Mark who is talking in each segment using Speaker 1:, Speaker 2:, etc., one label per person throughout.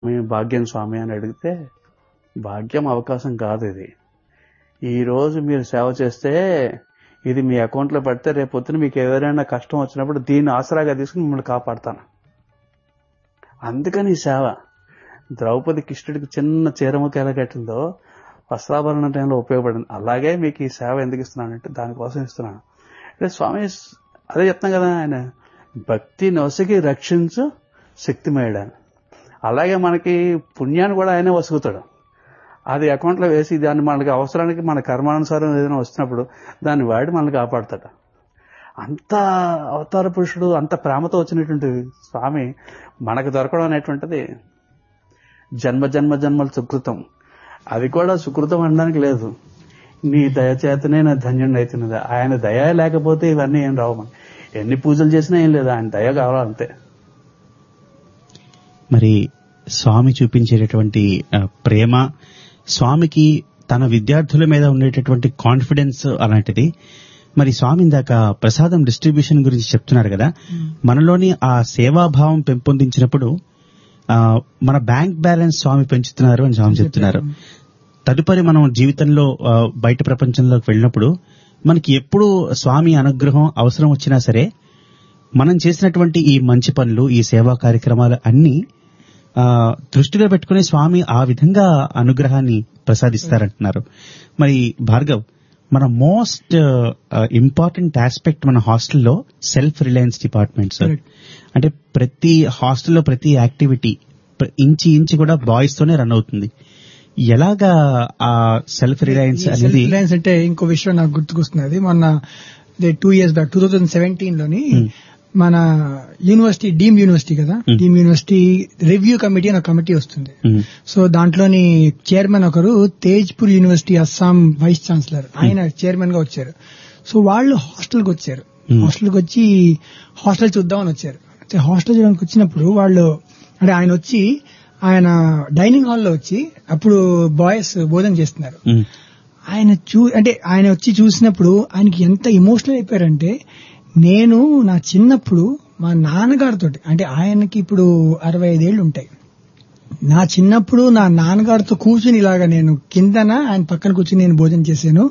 Speaker 1: మేము భాగ్యం స్వామి అని అడిగితే భాగ్యం అవకాశం కాదు ఇది ఈ రోజు మీరు సేవ చేస్తే ఇది మీ అకౌంట్లో పెడితే రేపు పొద్దున మీకు ఎవరైనా కష్టం వచ్చినప్పుడు దీన్ని ఆసరాగా తీసుకుని మిమ్మల్ని కాపాడుతాను అందుకని ఈ సేవ ద్రౌపది కృష్ణుడికి చిన్న చీరముకి ఎలా కట్టిందో వస్త్రాభరణ టైంలో ఉపయోగపడింది అలాగే మీకు ఈ సేవ ఎందుకు ఇస్తున్నానంటే దానికోసం ఇస్తున్నాను అంటే స్వామి అదే చెప్తాం కదా ఆయన భక్తి నొసగి రక్షించు శక్తిమయడాన్ని అలాగే మనకి పుణ్యాన్ని కూడా ఆయనే వసుకుతాడు అది అకౌంట్లో వేసి దాన్ని మనకి అవసరానికి మన కర్మానుసారం ఏదైనా వచ్చినప్పుడు దాన్ని వాడి మనల్ని కాపాడతాడు అంత అవతార పురుషుడు అంత ప్రేమతో వచ్చినటువంటి స్వామి మనకు దొరకడం అనేటువంటిది జన్మ జన్మ జన్మల సుకృతం అది కూడా సుకృతం అనడానికి లేదు నీ దయచేతనే నా ధన్యుడిని అవుతున్నది ఆయన దయ లేకపోతే ఇవన్నీ ఏం రావు మనకి ఎన్ని పూజలు చేసినా ఏం లేదు ఆయన దయ కావాలంతే
Speaker 2: మరి స్వామి చూపించేటటువంటి ఆ, ప్రేమ స్వామికి తన విద్యార్థుల మీద ఉండేటటువంటి కాన్ఫిడెన్స్ అలాంటిది మరి స్వామి ఇందాక ప్రసాదం డిస్ట్రిబ్యూషన్ గురించి చెప్తున్నారు కదా మనలోని ఆ సేవాభావం పెంపొందించినప్పుడు ఆ, మన బ్యాంక్ బ్యాలెన్స్ స్వామి పెంచుతున్నారు అని స్వామి చెప్తున్నారు తదుపరి మనం జీవితంలో ఆ, బయట ప్రపంచంలోకి వెళ్ళినప్పుడు మనకి ఎప్పుడు స్వామి అనుగ్రహం అవసరం వచ్చినా సరే మనం చేసినటువంటి ఈ మంచి పనులు ఈ సేవా కార్యక్రమాలు అన్ని ఆ, దృష్టిలో పెట్టుకుని స్వామి ఆ విధంగా అనుగ్రహాన్ని ప్రసాదిస్తారంటున్నారు మరి భార్గవ్ మన మోస్ట్ ఇంపార్టెంట్ ఆస్పెక్ట్ మన హాస్టల్లో సెల్ఫ్ రిలయన్స్ డిపార్ట్మెంట్ సార్ అంటే ప్రతి హాస్టల్లో ప్రతి యాక్టివిటీ ప్ర- ఇంచి ఇంచి కూడా బాయ్స్ తోనే రన్ అవుతుంది ఎలాగా ఆ సెల్ఫ్ రిలయన్స్ అనేది
Speaker 3: రిలయన్స్ అంటే ఇంకో విషయం నాకు గుర్తుకొస్తున్నది మొన్న two years back two thousand seventeen లోని
Speaker 2: Hmm.
Speaker 3: మన యూనివర్సిటీ డీమ్ యూనివర్సిటీ కదా
Speaker 2: Hmm.
Speaker 3: Deem university review committee అని ఒక కమిటీ వస్తుంది
Speaker 2: ఉమ్,
Speaker 3: సో దాంట్లోని చైర్మన్ ఒకరు Tezpur university Assam vice chancellor ఆయన చైర్మన్ గా వచ్చారు సో వాళ్ళు హాస్టల్కి వచ్చారు
Speaker 2: Hmm.
Speaker 3: హాస్టల్కి వచ్చి హాస్టల్ చూద్దామని వచ్చారు అయితే హాస్టల్ చూడడానికి వచ్చినప్పుడు వాళ్ళు అంటే ఆయన వచ్చి ఆయన డైనింగ్ హాల్లో వచ్చి అప్పుడు బాయ్స్ భోజనం చేస్తున్నారు
Speaker 2: ఉమ్,
Speaker 3: ఆయన చూ అంటే ఆయన వచ్చి చూసినప్పుడు ఆయనకి ఎంత ఇమోషనల్ అయిపోయారంటే నేను నా చిన్నప్పుడు మా నాన్నగారితో అంటే ఆయనకి ఇప్పుడు అరవై ఐదేళ్లు ఉంటాయి నా చిన్నప్పుడు నా నాన్నగారితో కూర్చుని ఇలాగా నేను కిందన ఆయన పక్కన కూర్చుని నేను భోజనం చేశాను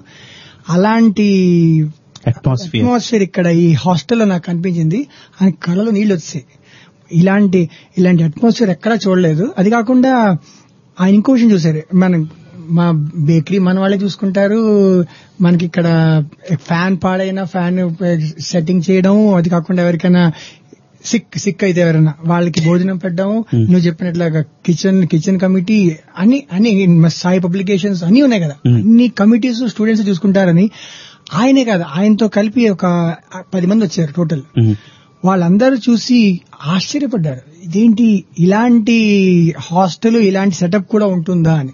Speaker 3: అలాంటి
Speaker 2: అట్మాస్ఫియర్
Speaker 3: అట్మాస్ఫియర్ ఇక్కడ ఈ హాస్టల్లో నాకు కనిపించింది ఆయన కళ్ళలో నీళ్ళు వచ్చాయి ఇలాంటి ఇలాంటి అట్మాస్ఫియర్ ఎక్కడా చూడలేదు అది కాకుండా ఆయన ఇంకో విషయం చూసారు మన మా బేకరీ మన వాళ్ళే చూసుకుంటారు మనకి ఇక్కడ ఫ్యాన్ పాడైనా ఫ్యాన్ సెట్టింగ్ చేయడం అది కాకుండా ఎవరికైనా సిక్ సిక్ అయితే ఎవరైనా వాళ్ళకి భోజనం పెట్టడం
Speaker 2: Hmm.
Speaker 3: నువ్వు చెప్పినట్లాగా కిచెన్ కిచెన్ కమిటీ అన్ని అన్ని సాయి పబ్లికేషన్స్ అన్ని ఉన్నాయి కదా
Speaker 2: Hmm.
Speaker 3: అన్ని కమిటీస్ స్టూడెంట్స్ చూసుకుంటారని ఆయనే కాదు ఆయనతో కలిపి ఒక పది మంది వచ్చారు టోటల్
Speaker 2: ఉమ్,
Speaker 3: వాళ్ళందరూ చూసి ఆశ్చర్యపడ్డారు ఇదేంటి ఇలాంటి హాస్టల్ ఇలాంటి సెటప్ కూడా ఉంటుందా అని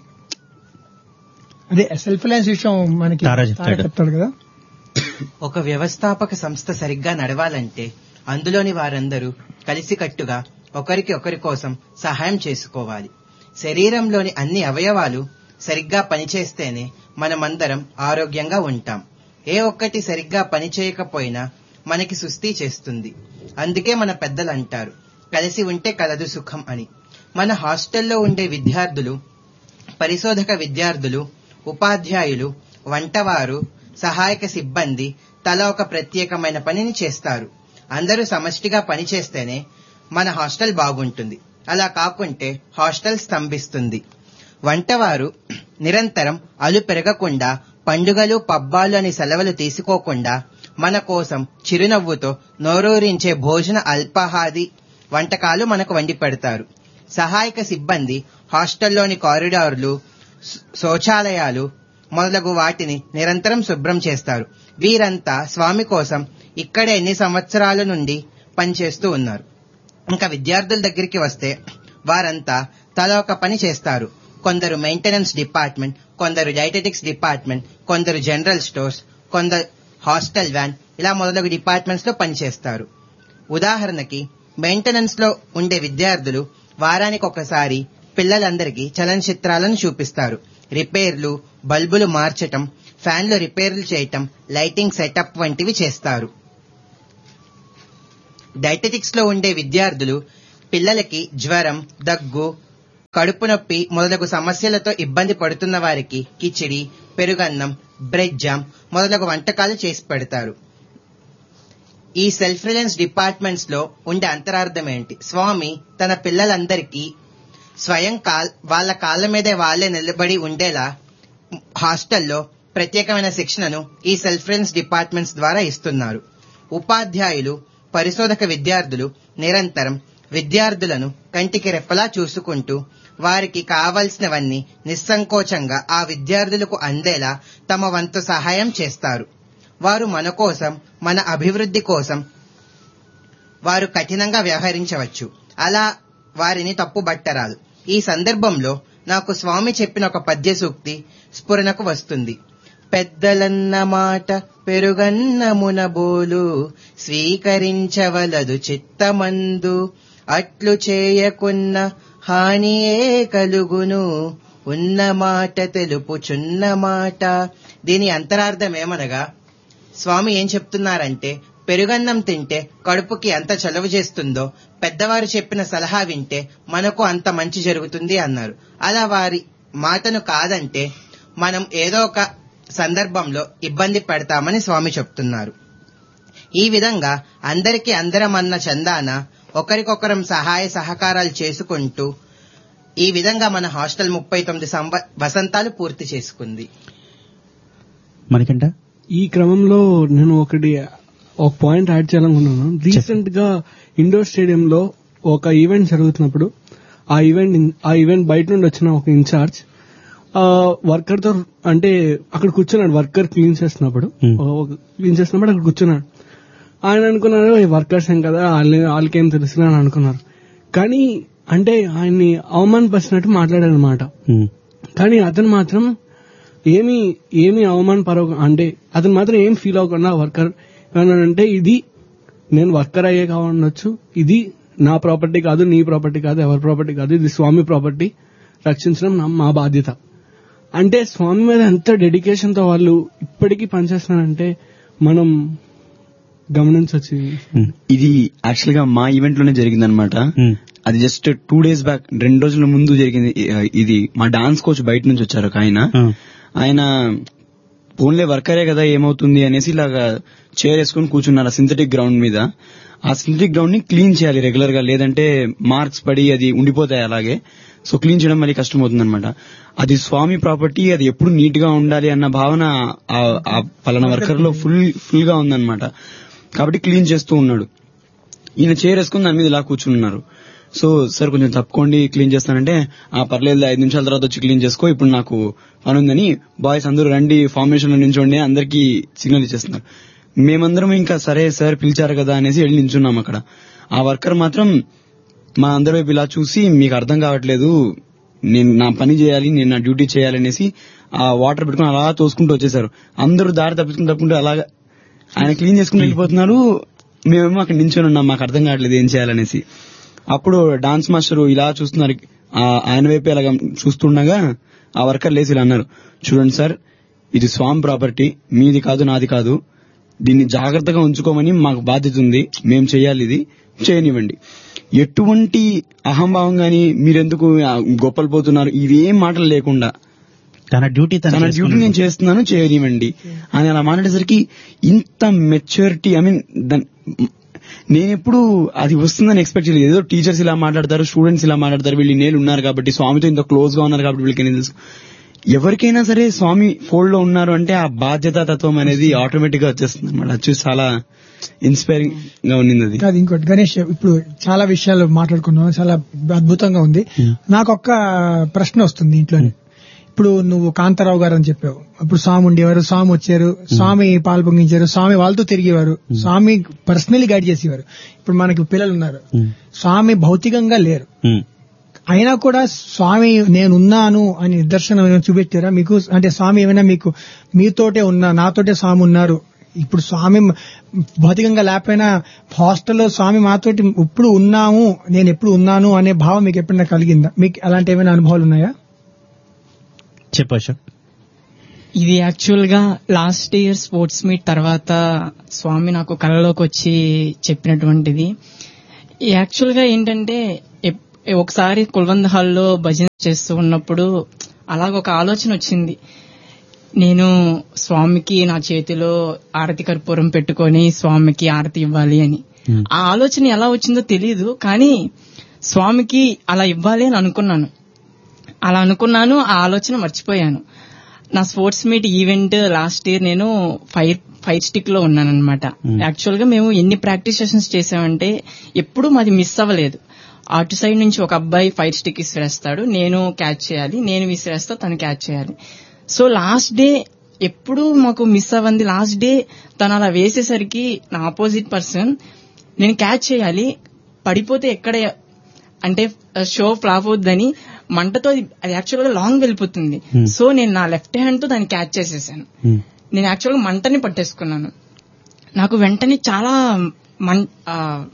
Speaker 3: అదే సెల్ఫ్ రిలయన్స్ విషయం మనకి
Speaker 2: తారా చెప్తాడు.
Speaker 3: తారా చెప్తాడు కదా
Speaker 4: ఒక వ్యవస్థాపక సంస్థ సరిగ్గా నడవాలంటే అందులోని వారందరూ కలిసికట్టుగా ఒకరికి ఒకరి కోసం సహాయం చేసుకోవాలి శరీరంలోని అన్ని అవయవాలు సరిగ్గా పనిచేస్తేనే మనమందరం ఆరోగ్యంగా ఉంటాం ఏ ఒక్కటి సరిగ్గా పనిచేయకపోయినా మనకి సుస్థి చేస్తుంది అందుకే మన పెద్దలు అంటారు కలిసి ఉంటే కలదు సుఖం అని మన హాస్టల్లో ఉండే విద్యార్థులు పరిశోధక విద్యార్థులు ఉపాధ్యాయులు వంటవారు సహాయక సిబ్బంది తల ఒక ప్రత్యేకమైన పనిని చేస్తారు అందరూ సమష్టిగా పనిచేస్తేనే మన హాస్టల్ బాగుంటుంది అలా కాకుంటే హాస్టల్ స్తంభిస్తుంది వంటవారు నిరంతరం అలు పెరగకుండా పండుగలు పబ్బాలు అని సెలవులు తీసుకోకుండా మన కోసం చిరునవ్వుతో నోరూరించే భోజన అల్పాహాది వంటకాలు మనకు వండి పెడతారు సహాయక సిబ్బంది హాస్టల్లోని కారిడార్లు శ- శౌచాలయాలు మొదలగు వాటిని నిరంతరం శుభ్రం చేస్తారు వీరంతా స్వామి కోసం ఇక్కడే ఎన్ని సంవత్సరాల నుండి పనిచేస్తూ ఉన్నారు ఇంకా విద్యార్థుల దగ్గరికి వస్తే వారంతా తల ఒక పని చేస్తారు కొందరు మెయింటెనెన్స్ డిపార్ట్మెంట్ కొందరు డైటెటిక్స్ డిపార్ట్మెంట్ కొందరు జనరల్ స్టోర్స్ కొందరు హాస్టల్ వ్యాన్ ఇలా మొదలగు డిపార్ట్మెంట్స్ లో పనిచేస్తారు ఉదాహరణకి మెయింటెనెన్స్ లో ఉండే విద్యార్థులు వారానికి ఒకసారి పిల్లలందరికీ చలనచిత్రాలను చూపిస్తారు రిపేర్లు బల్బులు మార్చటం ఫ్యాన్లు రిపేర్లు చేయటం లైటింగ్ సెటప్ వంటివి చేస్తారు డైటెటిక్స్ లో ఉండే విద్యార్థులు పిల్లలకి జ్వరం దగ్గు కడుపు నొప్పి మొదలగు సమస్యలతో ఇబ్బంది పడుతున్న వారికి కిచిడి పెరుగన్నం బ్రెడ్ జామ్ మొదలగు వంటకాలు చేసి పెడతారు ఈ సెల్ఫ్ రిలయన్స్ డిపార్ట్మెంట్స్ లో ఉండే అంతరార్థం ఏంటి స్వామి తన పిల్లలందరికీ స్వయం కాల్ వాళ్ళ కాళ్ళ మీదే వాళ్ళే నిలబడి ఉండేలా హాస్టల్లో ప్రత్యేకమైన శిక్షణను ఈ సెల్ఫ్ రిలయన్స్ డిపార్ట్మెంట్స్ ద్వారా ఇస్తున్నారు ఉపాధ్యాయులు పరిశోధక విద్యార్థులు నిరంతరం విద్యార్థులను కంటికి రెప్పలా చూసుకుంటూ వారికి కావలసినవన్నీ నిస్సంకోచంగా ఆ విద్యార్థులకు అందేలా తమ వంతు సహాయం చేస్తారు వారు మన కోసం మన అభివృద్ధి కోసం వారు కఠినంగా వ్యవహరించవచ్చు అలా వారిని తప్పుబట్టరాదు ఈ సందర్భంలో నాకు స్వామి చెప్పిన ఒక పద్య సూక్తి స్ఫురణకు వస్తుంది పెద్దలన్న మాట పెరుగన్నమున బోలు స్వీకరించవలదు చిత్తమందు అట్లు చేయకున్న హానియే కలుగును ఉన్న మాట తెలుపుచున్న మాట దీని అంతరార్థం ఏమనగా స్వామి ఏం చెప్తున్నారంటే పెరుగన్నం తింటే కడుపుకి ఎంత చలువ చేస్తుందో పెద్దవారు చెప్పిన సలహా వింటే మనకు అంత మంచి జరుగుతుంది అన్నారు అలా వారి మాటను కాదంటే మనం ఏదో ఒక సందర్భంలో ఇబ్బంది పెడతామని స్వామి చెప్తున్నారు ఈ విధంగా అందరికీ అందరం అన్న చందాన ఒకరికొకరం సహాయ సహకారాలు చేసుకుంటూ ఈ విధంగా మన హాస్టల్ ముప్పై తొమ్మిది సంవ వసంతాలు పూర్తి చేసుకుంది
Speaker 2: మనకంట
Speaker 5: ఈ క్రమంలో నేను ఒకటి ఒక పాయింట్ యాడ్ చేయాలనుకున్నాను రీసెంట్ గా ఇండోర్ స్టేడియం లో ఒక ఈవెంట్ జరుగుతున్నప్పుడు ఆ ఈవెంట్ ఆ ఈవెంట్ బయట నుండి వచ్చిన ఒక ఇన్ఛార్జ్ ఆ వర్కర్ తో అంటే అక్కడ కూర్చున్నాడు వర్కర్ క్లీన్ చేస్తున్నప్పుడు
Speaker 2: Hmm.
Speaker 5: క్లీన్ చేస్తున్నప్పుడు అక్కడ కూర్చున్నాడు ఆయన అనుకున్నారు ఈ వర్కర్స్ ఏం కదా వాళ్ళ వాళ్ళకేం తెలుసు అని అనుకున్నారు కానీ అంటే ఆయన్ని అవమానపరిచినట్టు మాట్లాడారు అనమాట
Speaker 2: ఉమ్,
Speaker 5: కానీ అతను మాత్రం ఏమి ఏమి అవమాన పరవ అంటే అతను మాత్రం ఏం ఫీల్ అవ్వకుండా వర్కర్ అంటే ఇది నేను వర్కర్ అయ్యే కావచ్చు ఇది నా ప్రాపర్టీ కాదు నీ ప్రాపర్టీ కాదు ఎవరి ప్రాపర్టీ కాదు ఇది స్వామి ప్రాపర్టీ రక్షించడం నా మా బాధ్యత అంటే స్వామి మీద ఎంత డెడికేషన్ తో వాళ్ళు ఇప్పటికీ పనిచేస్తున్నారంటే మనం గమనించవచ్చు
Speaker 2: ఉమ్,
Speaker 6: ఇది యాక్చువల్ గా మా ఈవెంట్ లోనే జరిగింది అనమాట
Speaker 2: ఉమ్,
Speaker 6: అది జస్ట్ టూ డేస్ బ్యాక్ రెండు రోజుల ముందు జరిగింది ఇ- ఇది మా డాన్స్ కోచ్ బయట నుంచి వచ్చారు ఒక ఆయన
Speaker 2: ఆ,
Speaker 6: ఆయన ఓన్లీ వర్కరే కదా ఏమవుతుంది అనేసి ఇలాగా చైర్ వేసుకుని కూర్చున్నారు ఆ సింథటిక్ గ్రౌండ్ మీద ఆ సింథటిక్ గ్రౌండ్ ని క్లీన్ చేయాలి రెగ్యులర్ గా లేదంటే మార్క్స్ పడి అది ఉండిపోతాయి అలాగే సో క్లీన్ చేయడం మళ్ళీ కష్టం అవుతుంది అనమాట అది స్వామి ప్రాపర్టీ అది ఎప్పుడు నీట్ గా ఉండాలి అన్న భావన ఆ- ఆ పలానా వర్కర్ లో ఫుల్ ఫుల్ గా ఉందన్నమాట కాబట్టి క్లీన్ చేస్తూ ఉన్నాడు ఈయన చైర్ వేసుకుని దాని మీద ఇలా కూర్చున్నారు సో సార్ కొంచెం తప్పుకోండి క్లీన్ చేస్తానంటే ఆ పర్లేదు ఐదు నిమిషాల తర్వాత వచ్చి క్లీన్ చేసుకో ఇప్పుడు నాకు పని ఉందని బాయ్స్ అందరూ రండి ఫార్మేషన్ లో నించోండి అందరికి సిగ్నల్ ఇచ్చేస్తున్నారు మేమందరం ఇంకా సరే సార్ పిలిచారు కదా అనేసి వెళ్ళి నించున్నాం అక్కడ ఆ వర్కర్ మాత్రం మా అందరి వైపు ఇలా చూసి మీకు అర్థం కావట్లేదు నేను నా పని చేయాలి నేను నా డ్యూటీ చేయాలి అనేసి ఆ వాటర్ పెట్టుకుని అలా తోసుకుంటూ వచ్చేసారు అందరూ దారి తప్పించుకుంటూ తప్పుకుంటూ అలాగా ఆయన క్లీన్ చేసుకుని వెళ్ళిపోతున్నారు మేమేమో అక్కడ నించొని ఉన్నాం మాకు అర్థం కావట్లేదు ఏం చేయాలనేసి అప్పుడు డాన్స్ మాస్టర్ ఇలా చూస్తున్నారు ఆ ఆయన వైపు ఇలా చూస్తుండగా ఆ వర్కర్ లేచి ఇలా అన్నారు చూడండి సార్ ఇది స్వామి ప్రాపర్టీ మీది కాదు నాది కాదు దీన్ని జాగ్రత్తగా ఉంచుకోమని మాకు బాధ్యత ఉంది మేము చేయాలి ఇది చేయనివ్వండి ఎటువంటి అహంభావం గాని మీరెందుకు ఆ, గొప్పలు పోతున్నారు ఇవేం మాటలు లేకుండా
Speaker 2: తన డ్యూటీ తను
Speaker 6: తన డ్యూటీ
Speaker 2: చేసుకున్నాడు.
Speaker 6: నేను చేస్తున్నాను చేయనివ్వండి అని అలా మాట్లాడేసరికి ఇంత మెచ్యూరిటీ ఐ మీన్ నేను ఎప్పుడు అది వస్తుందని ఎక్స్పెక్ట్ చేయలేదు ఏదో టీచర్స్ ఇలా మాట్లాడతారు స్టూడెంట్స్ ఇలా మాట్లాడతారు వీళ్ళు నేలు ఉన్నారు కాబట్టి స్వామితో ఇంత క్లోజ్ గా ఉన్నారు కాబట్టి వీళ్ళకి తెలుసు ఎవరికైనా సరే స్వామి ఫోల్డ్ లో ఉన్నారు అంటే ఆ బాధ్యత తత్వం అనేది ఆటోమేటిక్ గా వచ్చేస్తుంది అనమాట అది చూసి చాలా ఇన్స్పైరింగ్ గా ఉన్నింది అది
Speaker 3: కాదు ఇంకోటి గణేష్ ఇప్పుడు చాలా విషయాలు మాట్లాడుకున్నాం చాలా అద్భుతంగా ఉంది నాకు ఒక్క ప్రశ్న వస్తుంది ఇంట్లోనే ఇప్పుడు నువ్వు కాంతారావు గారు అని చెప్పావు ఇప్పుడు స్వామి ఉండేవారు స్వామి వచ్చారు స్వామి పాలు పొంగించారు స్వామి వాళ్ళతో తిరిగేవారు స్వామి పర్సనలీ గైడ్ చేసేవారు ఇప్పుడు మనకి పిల్లలు ఉన్నారు
Speaker 2: ఉమ్,
Speaker 3: స్వామి భౌతికంగా లేరు
Speaker 2: ఉమ్.
Speaker 3: అయినా కూడా స్వామి నేనున్నాను అని నిదర్శనం ఏమైనా చూపెట్టారా మీకు అంటే స్వామి ఏమైనా మీకు మీతోటే ఉన్నా నాతోటే స్వామి ఉన్నారు ఇప్పుడు స్వామి భౌతికంగా లేకపోయినా హాస్టల్లో స్వామి మాతోటి ఇప్పుడు ఉన్నాము నేను ఎప్పుడు ఉన్నాను అనే భావం మీకు ఎప్పుడైనా కలిగిందా మీకు అలాంటి ఏమైనా అనుభవాలు ఉన్నాయా
Speaker 2: చెప్పు అశోక్
Speaker 7: ఇది యాక్చువల్ గా లాస్ట్ ఇయర్ స్పోర్ట్స్ మీట్ తర్వాత స్వామి నాకు కళలోకి వచ్చి చెప్పినటువంటిది యాక్చువల్ గా ఏంటంటే ఎప్- ఒకసారి కుల్వంద్ హాల్లో భజన చేస్తూ ఉన్నప్పుడు అలాగ ఒక ఆలోచన వచ్చింది నేను స్వామికి నా చేతిలో ఆరతి కర్పూరం పెట్టుకొని స్వామికి ఆరతి ఇవ్వాలి అని ఆ ఆలోచన ఎలా వచ్చిందో తెలియదు కానీ స్వామికి అలా ఇవ్వాలి అని అనుకున్నాను అలా అనుకున్నాను ఆ ఆలోచన మర్చిపోయాను నా sports meet event last year నేను ఫైర్ ఫైర్ స్టిక్ లో ఉన్నాను అనమాట యాక్చువల్ గా మేము ఎన్ని ప్రాక్టీస్ సెషన్స్ చేసామంటే ఎప్పుడూ మాది మిస్ అవ్వలేదు అటు సైడ్ నుంచి ఒక అబ్బాయి ఫైర్ స్టిక్ విసిరేస్తాడు నేను క్యాచ్ చేయాలి నేను విసిరేస్తా తను క్యాచ్ చేయాలి సో లాస్ట్ డే ఎప్పుడు మాకు మిస్ అవ్వంది లాస్ట్ డే తను అలా వేసేసరికి నా ఆపోజిట్ పర్సన్ నేను క్యాచ్ చేయాలి పడిపోతే ఎక్కడ అంటే షో ఫ్లాప్ అవుద్దని మంటతో అది- అది యాక్చువల్ గా లాంగ్ వెళ్ళిపోతుంది సో నేను నా లెఫ్ట్ హ్యాండ్ తో దాన్ని క్యాచ్ చేసేసాను నేను యాక్చువల్ గా మంటని పట్టేసుకున్నాను నాకు వెంటనే చాలా మం ఆ,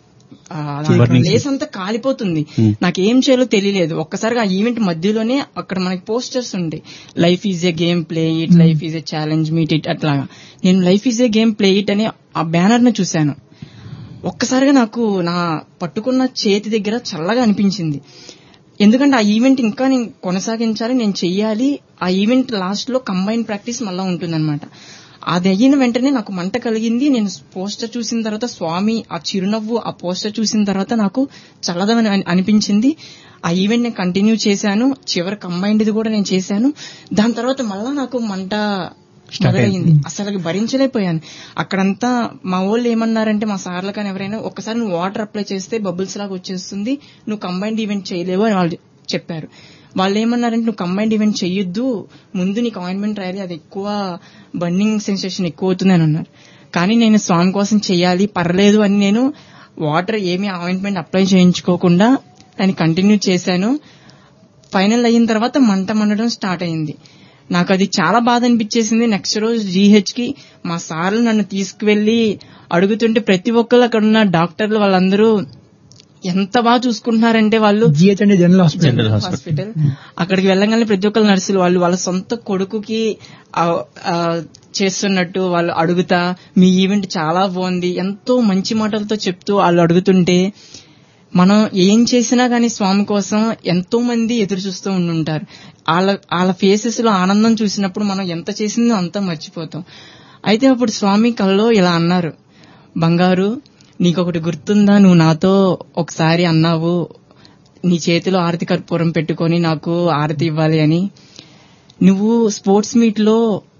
Speaker 7: ఆ,
Speaker 2: Burning.
Speaker 7: లేస్ అంతా కాలిపోతుంది నాకు ఏం చేయాలో తెలియలేదు ఒక్కసారిగా ఆ ఈవెంట్ మధ్యలోనే అక్కడ మనకి పోస్టర్స్ ఉండే life is a game play it life is a challenge meet it అట్లాగా నేను life is a game play it అనే ఆ బ్యానర్ ను చూశాను ఒక్కసారిగా నాకు నా పట్టుకున్న చేతి దగ్గర చల్లగా అనిపించింది ఎందుకంటే ఆ ఈవెంట్ ఇంకా నేను కొనసాగించాలి నేను చెయ్యాలి ఆ ఈవెంట్ లాస్ట్ లో కంబైన్ ప్రాక్టీస్ మళ్ళా ఉంటుందన్నమాట అది అయిన వెంటనే నాకు మంట కలిగింది నేను పోస్టర్ చూసిన తర్వాత స్వామి ఆ చిరునవ్వు ఆ పోస్టర్ చూసిన తర్వాత నాకు చల్లదమని అని- అనిపించింది ఆ ఈవెంట్ నేను కంటిన్యూ చేశాను చివరి కంబైన్డ్ కూడా నేను చేశాను దాని తర్వాత మళ్ళా నాకు మంట మొదలైంది అసలు భరించలేకపోయాను అక్కడంతా మా వాళ్ళు ఏమన్నారంటే మా సార్లు కానీ ఎవరైనా ఒక్కసారి నువ్వు వాటర్ అప్లై చేస్తే బబుల్స్ లాగా వచ్చేస్తుంది నువ్వు కంబైన్డ్ ఈవెంట్ చేయలేవు అని వాళ్ళు చెప్పారు వాళ్ళు ఏమన్నారంటే నువ్వు కంబైన్డ్ ఈవెంట్ చెయ్యొద్దు ముందు నీకు ఆయింట్మెంట్ రాయాలి అది ఎక్కువ బర్నింగ్ సెన్సేషన్ ఎక్కువ అవుతుంది అని అన్నారు కానీ నేను స్వామి కోసం చెయ్యాలి పర్లేదు అని నేను వాటర్ ఏమీ ఆయింట్మెంట్ అప్లై చేయించుకోకుండా దాన్ని కంటిన్యూ చేశాను ఫైనల్ అయిన తర్వాత మంట మండడం స్టార్ట్ అయింది నాకు అది చాలా బాధ అనిపించేసింది నెక్స్ట్ రోజు జీహెచ్ కి మా సార్లు నన్ను తీసుకువెళ్లి అడుగుతుంటే ప్రతి ఒక్కరు అక్కడ ఉన్న డాక్టర్లు వాళ్ళందరూ ఎంత బాగా చూసుకుంటున్నారంటే వాళ్ళు
Speaker 3: జిహెచ్ అంటే general hospital
Speaker 2: general hospital
Speaker 7: hospital అక్కడికి వెళ్ళగానే ప్రతి ఒక్కరు నర్సులు వాళ్ళు వాళ్ళ సొంత కొడుకుకి ఆ, ఆ, చేస్తున్నట్టు వాళ్ళు అడుగుతా మీ ఈవెంట్ చాలా బాగుంది ఎంతో మంచి మాటలతో చెప్తూ వాళ్ళు అడుగుతుంటే మనం ఏం చేసినా గానీ స్వామి కోసం ఎంతో మంది ఎదురు చూస్తూ ఉండుంటారు వాళ్ళ వాళ్ళ ఫేసెస్ లో ఆనందం చూసినప్పుడు మనం ఎంత చేసిందో అంతా మర్చిపోతాం అయితే అప్పుడు స్వామి కల్లో ఇలా అన్నారు బంగారు నీకొకటి గుర్తుందా నువ్వు నాతో ఒకసారి అన్నావు నీ చేతిలో ఆరతి కర్పూరం పెట్టుకొని నాకు ఆరతి ఇవ్వాలి అని నువ్వు స్పోర్ట్స్ మీట్ లో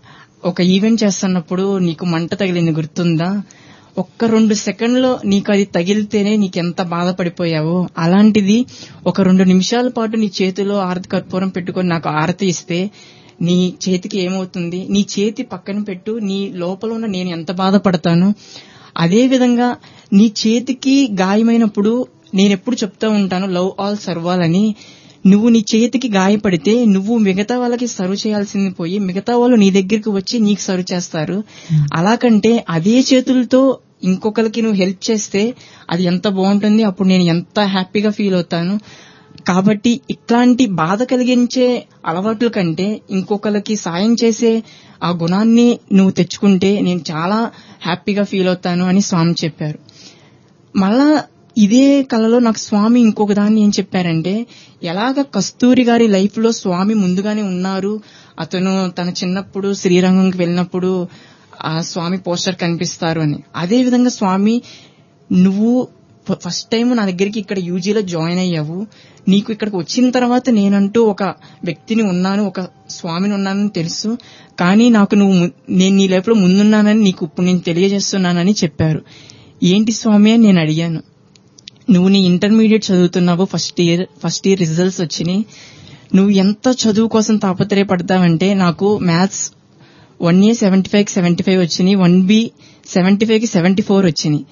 Speaker 7: ఒక ఈవెంట్ చేస్తున్నప్పుడు నీకు మంట తగిలింది గుర్తుందా ఒక్క రెండు సెకండ్లో నీకు అది తగిలితేనే నీకెంత బాధపడిపోయావో అలాంటిది ఒక రెండు నిమిషాల పాటు నీ చేతిలో ఆరతి కర్పూరం పెట్టుకొని నాకు ఆరతి ఇస్తే నీ చేతికి ఏమవుతుంది నీ చేతి పక్కన పెట్టు నీ లోపల ఉన్న నేను ఎంత బాధపడతాను అదే విధంగా నీ చేతికి గాయమైనప్పుడు నేను ఎప్పుడు చెప్తా ఉంటాను లవ్ ఆల్ సర్వాలని నువ్వు నీ చేతికి గాయపడితే నువ్వు మిగతా వాళ్ళకి సర్వ్ చేయాల్సింది పోయి మిగతా వాళ్ళు నీ దగ్గరికి వచ్చి నీకు సర్వ్ చేస్తారు అలా కంటే అదే చేతులతో ఇంకొకరికి నువ్వు హెల్ప్ చేస్తే అది ఎంత బాగుంటుంది అప్పుడు నేను ఎంత హ్యాపీగా ఫీల్ అవుతాను కాబట్టి ఇట్లాంటి బాధ కలిగించే అలవాట్ల కంటే ఇంకొకరికి సాయం చేసే ఆ గుణాన్ని నువ్వు తెచ్చుకుంటే నేను చాలా హ్యాపీగా ఫీల్ అవుతాను అని స్వామి చెప్పారు మళ్ళా ఇదే కళలో నాకు స్వామి ఇంకొక దాన్ని ఏం చెప్పారంటే ఎలాగ కస్తూరి గారి లైఫ్ లో స్వామి ముందుగానే ఉన్నారు అతను తన చిన్నప్పుడు శ్రీరంగంకి వెళ్ళినప్పుడు ఆ స్వామి పోస్టర్ కనిపిస్తారు అని అదే విధంగా స్వామి నువ్వు ఫ- ఫస్ట్ టైం నా దగ్గరికి ఇక్కడ యూజీలో జాయిన్ అయ్యావు నీకు ఇక్కడికి వచ్చిన తర్వాత నేనంటూ ఒక వ్యక్తిని ఉన్నాను ఒక స్వామిని ఉన్నానని తెలుసు కానీ నాకు నువ్వు ము- నేను నీ లైఫ్ లో ముందున్నానని నీకు ఇప్పుడు నేను తెలియజేస్తున్నానని చెప్పారు ఏంటి స్వామి అని నేను అడిగాను నువ్వు నీ ఇంటర్మీడియట్ చదువుతున్నావు first year first year results వచ్చినాయి నువ్వు ఎంత చదువు కోసం తాపత్రయపడతావంటే నాకు maths one year seventy five seventy five వచ్చినాయి వన్ బి సెవెంటీ ఫైవ్ కి సెవెంటీ ఫోర్ వచ్చినాయి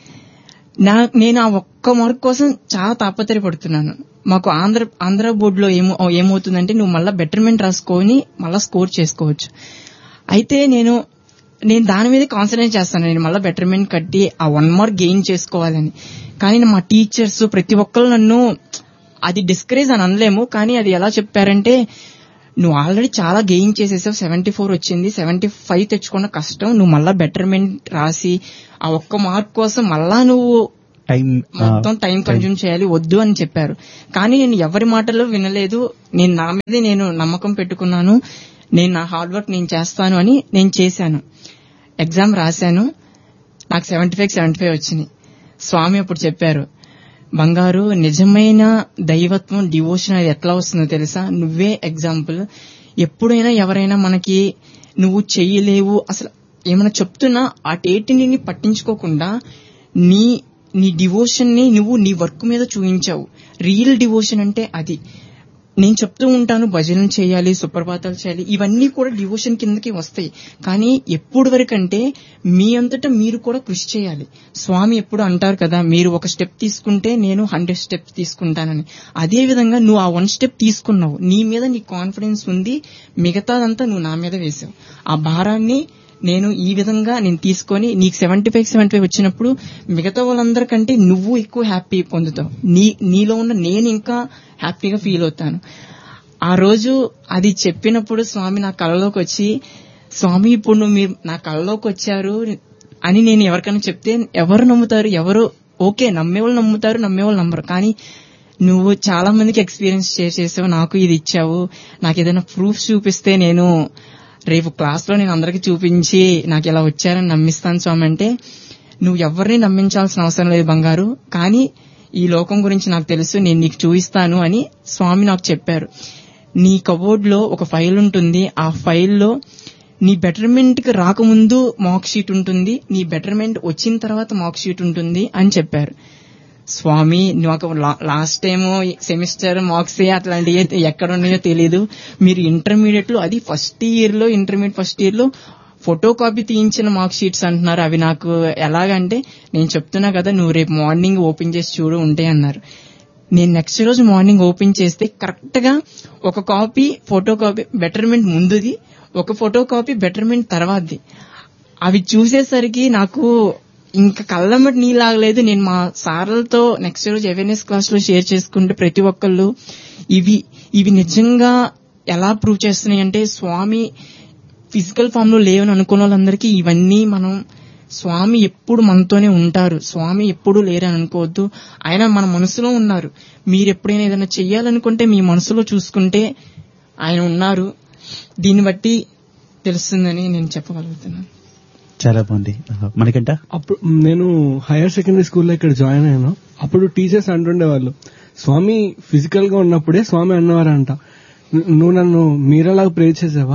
Speaker 7: నా నేను ఆ ఒక్క మార్క్ కోసం చాలా తాపత్రయపడుతున్నాను మాకు ఆంధ్ర ఆంధ్ర బోర్డులో ఏమో ఏమవుతుందంటే నువ్వు మళ్ళీ బెటర్మెంట్ రాసుకొని మళ్ళీ స్కోర్ చేసుకోవచ్చు అయితే నేను నేను దాని మీద కాన్సన్ట్రేట్ చేస్తాను నేను మళ్ళీ బెటర్మెంట్ కట్టి ఆ వన్ మార్క్ గెయిన్ చేసుకోవాలని కానీ మా టీచర్స్ ప్రతి ఒక్కరు నన్ను అది డిస్కరేజ్ అని అనలేము కానీ అది ఎలా చెప్పారంటే నువ్వు ఆల్రెడీ చాలా గెయిన్ చేసేసావు సెవెంటీ ఫోర్ వచ్చింది సెవెంటీ ఫైవ్ తెచ్చుకున్న కష్టం నువ్వు మళ్ళా బెటర్మెంట్ రాసి ఆ ఒక్క మార్క్ కోసం మళ్ళా నువ్వు
Speaker 2: టైం
Speaker 7: మొత్తం టైం కన్జ్యూమ్ చేయాలి వద్దు అని చెప్పారు కానీ నేను ఎవరి మాటలు వినలేదు నేను నా మీద నేను నమ్మకం పెట్టుకున్నాను నేను నా హార్డ్ వర్క్ నేను చేస్తాను అని నేను చేశాను ఎగ్జామ్ రాశాను నాకు సెవెంటీ ఫైవ్ సెవెంటీ ఫైవ్ వచ్చినాయి స్వామి అప్పుడు చెప్పారు బంగారు నిజమైన దైవత్వం డివోషన్ అది ఎట్లా వస్తుందో తెలుసా నువ్వే ఎగ్జాంపుల్ ఎప్పుడైనా ఎవరైనా మనకి నువ్వు చెయ్యలేవు అసలు ఏమైనా చెప్తున్నా ఆ టేటిని పట్టించుకోకుండా నీ నీ డివోషన్ ని నువ్వు నీ వర్క్ మీద చూపించావు రియల్ డివోషన్ అంటే అది నేను చెప్తూ ఉంటాను భజనలు చేయాలి సుప్రభాతాలు చేయాలి ఇవన్నీ కూడా డివోషన్ కిందకి వస్తాయి కానీ ఎప్పుడు వరకంటే మీ అంతటా మీరు కూడా కృషి చేయాలి స్వామి ఎప్పుడు అంటారు కదా మీరు ఒక స్టెప్ తీసుకుంటే నేను హండ్రెడ్ స్టెప్స్ తీసుకుంటానని అదే విధంగా నువ్వు ఆ వన్ స్టెప్ తీసుకున్నావు నీ మీద నీ కాన్ఫిడెన్స్ ఉంది మిగతాదంతా నువ్వు నా మీద వేసావు ఆ భారాన్ని నేను ఈ విధంగా నేను తీసుకొని నీకు సెవెంటీ ఫైవ్ సెవెంటీ ఫైవ్ వచ్చినప్పుడు మిగతా వాళ్ళందరికంటే నువ్వు ఎక్కువ హ్యాపీ పొందుతావు నీ నీలో ఉన్న నేను ఇంకా హ్యాపీగా ఫీల్ అవుతాను ఆ రోజు అది చెప్పినప్పుడు స్వామి నా కళలోకి వచ్చి స్వామి ఇప్పుడు నువ్వు మీరు నా కళలోకి వచ్చారు అని నేను ఎవరికైనా చెప్తే ఎవరు నమ్ముతారు ఎవరు ఓకే నమ్మేవాళ్ళు నమ్ముతారు నమ్మేవాళ్ళు నమ్మరు కానీ నువ్వు చాలా మందికి ఎక్స్పీరియన్స్ షేర్ చేసావు నాకు ఇది ఇచ్చావు నాకు ఏదైనా ప్రూఫ్ చూపిస్తే నేను రేపు క్లాస్ లో నేను అందరికి చూపించి నాకు ఇలా వచ్చారని నమ్మిస్తాను స్వామి అంటే నువ్వు ఎవరిని నమ్మించాల్సిన అవసరం లేదు బంగారు కానీ ఈ లోకం గురించి నాకు తెలుసు నేను నీకు చూపిస్తాను అని స్వామి నాకు చెప్పారు నీ కబోర్డ్ లో ఒక ఫైల్ ఉంటుంది ఆ ఫైల్లో నీ బెటర్మెంట్ కి రాకముందు మార్క్ షీట్ ఉంటుంది నీ బెటర్మెంట్ వచ్చిన తర్వాత మార్క్ షీట్ ఉంటుంది అని చెప్పారు స్వామి నాకు లాస్ట్ టైం సెమిస్టర్ మార్క్స్ అట్లాంటివి ఎక్కడ ఉన్నాయో తెలియదు మీరు ఇంటర్మీడియట్ లో అది ఫస్ట్ ఇయర్ లో ఇంటర్మీడియట్ ఫస్ట్ ఇయర్ లో ఫోటో కాపీ తీయించిన మార్క్ షీట్స్ అంటున్నారు అవి నాకు ఎలాగంటే నేను చెప్తున్నా కదా నువ్వు రేపు మార్నింగ్ ఓపెన్ చేసి చూడు ఉంటాయి అన్నారు నేను నెక్స్ట్ రోజు మార్నింగ్ ఓపెన్ చేస్తే కరెక్ట్ గా ఒక కాపీ ఫోటో కాపీ బెటర్మెంట్ ముందుది ఒక ఫోటో కాపీ బెటర్మెంట్ తర్వాతది అవి చూసేసరికి నాకు ఇంకా కళ్ళమ్మటి నీలాగలేదు నేను మా సార్లతో నెక్స్ట్ రోజు అవేర్నెస్ క్లాస్ లో షేర్ చేసుకుంటే ప్రతి ఒక్కళ్ళు ఇవి ఇవి నిజంగా ఎలా ప్రూవ్ చేస్తున్నాయి అంటే స్వామి ఫిజికల్ ఫామ్ లో లేవని అనుకున్న వాళ్ళందరికీ ఇవన్నీ మనం స్వామి ఎప్పుడు మనతోనే ఉంటారు స్వామి ఎప్పుడు లేరని అనుకోవద్దు ఆయన మన మనసులో ఉన్నారు మీరు ఎప్పుడైనా ఏదైనా చెయ్యాలనుకుంటే మీ మనసులో చూసుకుంటే ఆయన ఉన్నారు దీన్ని బట్టి తెలుస్తుందని నేను చెప్పగలుగుతున్నాను
Speaker 2: చాలా బాగుంది మనకంట
Speaker 5: అప్పుడు నేను హైయర్ సెకండరీ స్కూల్లో ఇక్కడ జాయిన్ అయ్యాను అప్పుడు టీచర్స్ అంటుండేవాళ్ళు స్వామి ఫిజికల్ గా ఉన్నప్పుడే స్వామి అన్నవారంట నువ్వు నన్ను మీరలాగా ప్రే చేసావా